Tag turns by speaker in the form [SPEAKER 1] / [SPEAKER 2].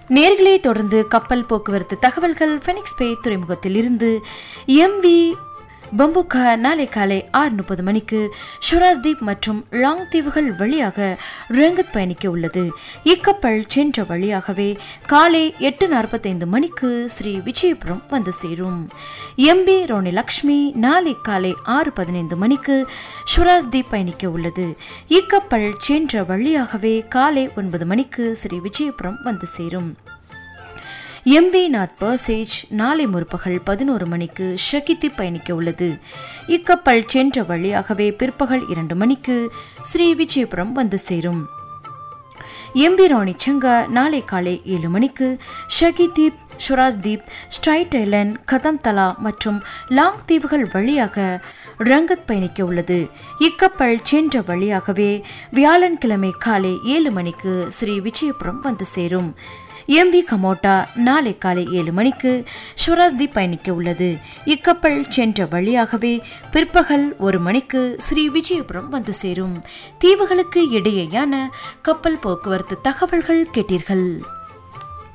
[SPEAKER 1] நேர்களே தொடர்ந்து கப்பல் போக்குவரத்து தகவல்கள் ஃபெனிக்ஸ் பே துறைமுகத்தில் இருந்து எம்வி பம்புகா நாளை காலை ஆறு முப்பது மணிக்கு ஷுராஸ்தீப் மற்றும் லாங் தீவுகள் வழியாக ரங்கத் பயணிக்க உள்ளது இக்கப்பல் சென்ற வழியாகவே காலை எட்டு நாற்பத்தைந்து மணிக்கு ஸ்ரீ விஜயபுரம் வந்து சேரும் எம்பி ரோனி லக்ஷ்மி நாளை காலை ஆறு பதினைந்து மணிக்கு ஷுராஸ்தீப் பயணிக்க உள்ளது இக்கப்பல் சென்ற வழியாகவே காலை ஒன்பது மணிக்கு ஸ்ரீ விஜயபுரம் வந்து சேரும் எம்வி நாத் பர்சேஜ் நாளை முற்பகல் பதினோரு மணிக்கு ஷகித்தி பயணிக்க உள்ளது இக்கப்பல் சென்ற வழியாகவே பிற்பகல் இரண்டு மணிக்கு ஸ்ரீ விஜயபுரம் வந்து சேரும் எம்பி ராணி சங்கா நாளை காலை ஏழு மணிக்கு ஷகிதீப் ஷுராஸ்தீப் ஸ்ட்ரைட் ஐலண்ட் கதம் தலா மற்றும் லாங் தீவுகள் வழியாக ரங்கத் பயணிக்க உள்ளது இக்கப்பல் சென்ற வழியாகவே வியாழன்கிழமை காலை ஏழு மணிக்கு ஸ்ரீ விஜயபுரம் வந்து சேரும் எம்வி கமோட்டா நாளை காலை ஏழு மணிக்கு ஷுராஸ்தி பயணிக்க உள்ளது இக்கப்பல் சென்ற வழியாகவே பிற்பகல் ஒரு மணிக்கு ஸ்ரீ விஜயபுரம் வந்து சேரும் தீவுகளுக்கு இடையேயான கப்பல் போக்குவரத்து தகவல்கள் கேட்டீர்கள்